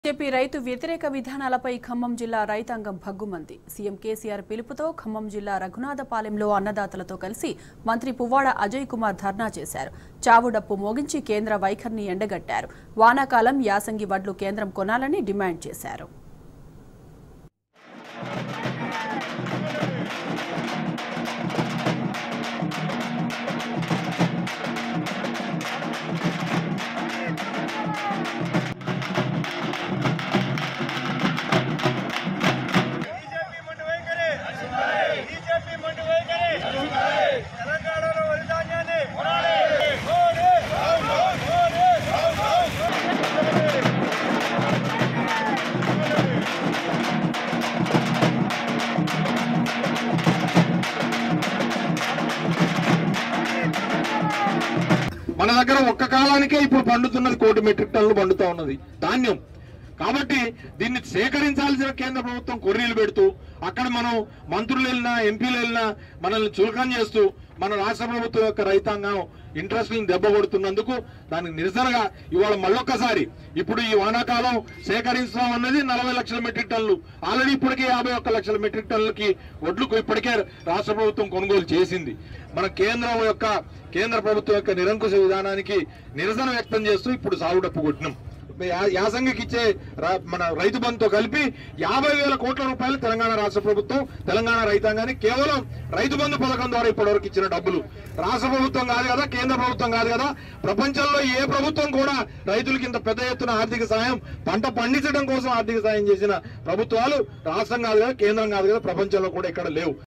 BJP రైతు వ్యతిరేక విధానాలపై ఖమ్మం జిల్లా రైతాంగం భగ్గుమంది సీఎం కేసీఆర్ పిలుపుతో ఖమ్మం జిల్లా రఘునాథపాలెంలో అన్నదాతలతో కలిసి మంత్రి పువ్వాడ అజయ్ కుమార్ ధర్నా చేశారు చావుడప్పు మోగించి కేంద్ర వైఖరిని ఎండగట్టారు వానాకాలం యాసంగి వడ్లు కేంద్రం కొనాలని డిమాండ్ చేశారు బీజేపీ మండి వైఖరి బీజేపీ మండి వైఖరి తెలంగాణలో వరి ధాన్యాన్ని కొనాలి. కొనాలి. కొనాలి. మన దగ్గర ఒక్క కాలానికే ఇప్పుడు పండుతున్నది కోటి మెట్రిక్ టన్నులు పండుతా ఉన్నది ధాన్యం కాబట్టి దీన్ని సేకరించాల్సిన కేంద్ర ప్రభుత్వం కొర్రీలు పెడుతూ అక్కడ మనం మంత్రులు వెళ్ళినా ఎంపీలు వెళ్ళినా మనల్ని చులకం చేస్తూ మన రాష్ట్ర ప్రభుత్వం యొక్క రైతాంగం ఇంట్రెస్ట్లను దెబ్బ కొడుతున్నందుకు దానికి నిరసనగా ఇవాళ మళ్ళొక్కసారి ఇప్పుడు ఈ వానాకాలం సేకరించడం అన్నది నలభై లక్షల మెట్రిక్ టన్నులు ఆల్రెడీ ఇప్పటికే యాభై ఒక్క లక్షల మెట్రిక్ టన్నులకి ఒడ్లకు ఇప్పటికే రాష్ట్ర ప్రభుత్వం కొనుగోలు చేసింది మన కేంద్రం యొక్క కేంద్ర ప్రభుత్వం యొక్క నిరంకుశ విధానానికి నిరసన వ్యక్తం చేస్తూ ఇప్పుడు సాగుడప్పు కొట్టినాం యా- యాసంగికి ఇచ్చే రా- మన రైతు బంధుతో కలిపి యాభై వేల కోట్ల రూపాయలు తెలంగాణ రాష్ట్ర ప్రభుత్వం తెలంగాణ రైతాంగానికి కేవలం రైతు బంధు పథకం ద్వారా ఇప్పటివరకు ఇచ్చిన డబ్బులు రాష్ట్ర ప్రభుత్వం కాదు కదా కేంద్ర ప్రభుత్వం కాదు కదా ప్రపంచంలో ఏ ప్రభుత్వం కూడా రైతులకి ఇంత పెద్ద ఎత్తున ఆర్థిక సాయం పంట పండించడం కోసం ఆర్థిక సాయం చేసిన ప్రభుత్వాలు రాష్ట్రం కాదు కదా కేంద్రం కాదు కదా ప్రపంచంలో కూడా ఇక్కడ లేవు